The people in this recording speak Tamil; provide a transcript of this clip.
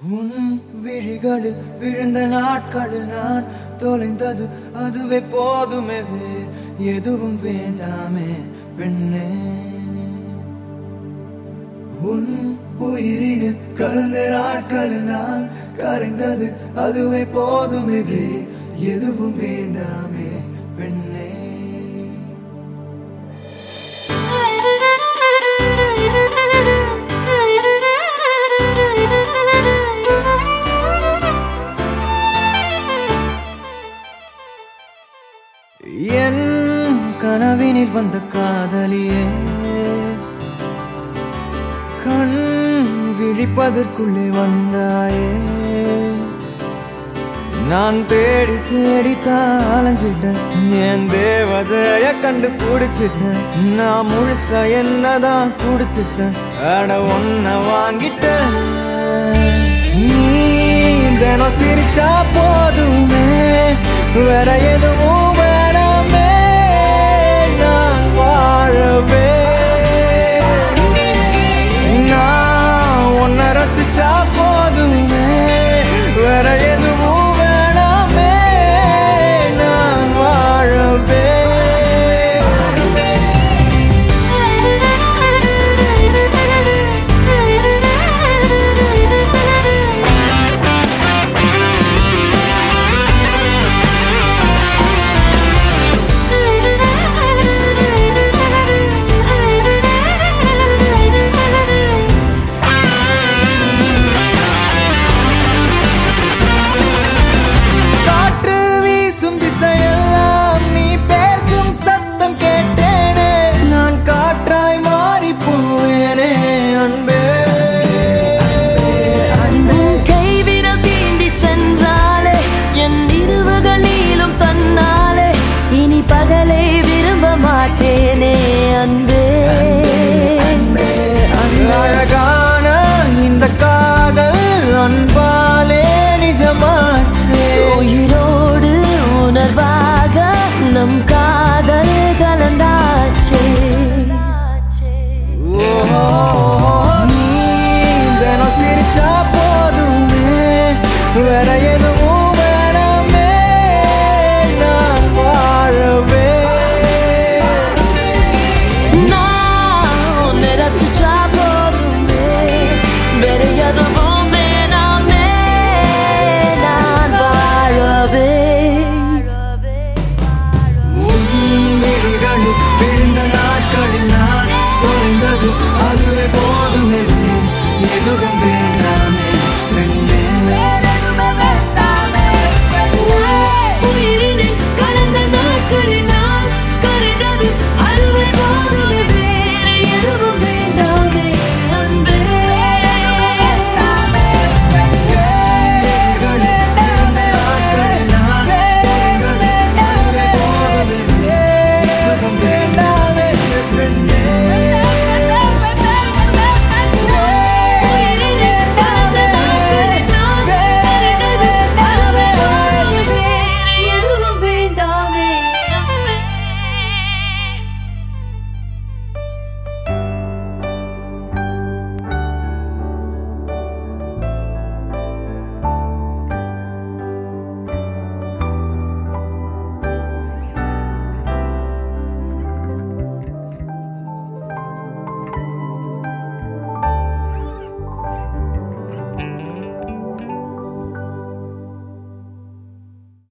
உன் விழிகளில் விழுந்த நாட்களில் நான் தொலைந்தது அதுவே போதுமே வேறு எதுவும் வேண்டாமே பெண்ணே உன் உயிரினில் கலந்த நாட்களில் நான் கரைந்தது அதுவே போதுமே வேறு எதுவும் வேண்டாமே பெண்ணே என் கனவினில் வந்த காதலியே கண் விழிப்பதற்குள்ளே வந்தாயே நான் தேடி தேடி தான் அலைஞ்சிட்டேன் என் தேவதைய கண்டு பிடிச்சிட்டேன் நான் முழுசா என்னதான் கொடுத்துட்டேன் அட ஒன்ன வாங்கிட்டேன் நீ தினம் சிரிச்சா போதுமே வேற எதுவும் வேணாமே நான் வாழவே நான் உன்னை ரசிச்சா